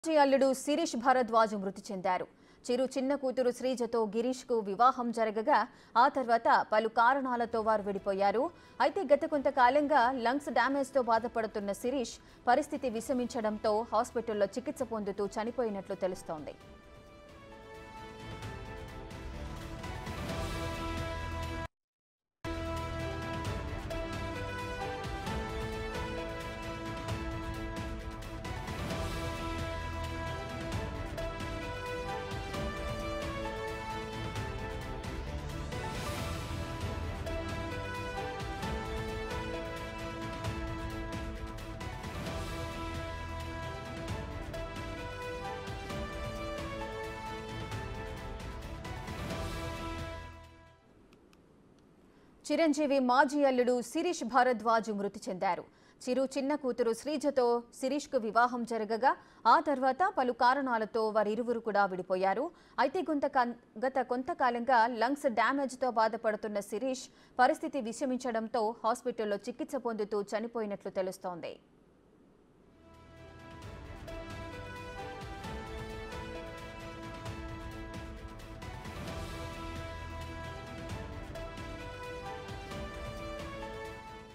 మాజీ అల్లుడు శిరీష్ భరద్వాజ్ మృతి చెందారు చిరు చిన్న కూతురు శ్రీజతో గిరీష్ కు వివాహం జరగగా ఆ తర్వాత పలు కారణాలతో వారు విడిపోయారు అయితే గత కొంతకాలంగా లంగ్స్ డ్యామేజ్ తో బాధపడుతున్న శిరీష్ పరిస్థితి విషమించడంతో హాస్పిటల్లో చికిత్స పొందుతూ చనిపోయినట్లు తెలుస్తోంది చిరంజీవి మాజీ అల్లుడు శిరీష్ భారద్వాజ్ మృతి చెందారు చిరు చిన్న కూతురు శ్రీజతో శిరీష్ కు వివాహం జరగగా ఆ తర్వాత పలు కారణాలతో వారిరువురు కూడా విడిపోయారు అయితే కొంత గత కొంతకాలంగా లంగ్స్ డ్యామేజ్ తో బాధపడుతున్న శిరీష్ పరిస్థితి విషమించడంతో హాస్పిటల్లో చికిత్స పొందుతూ చనిపోయినట్లు తెలుస్తోంది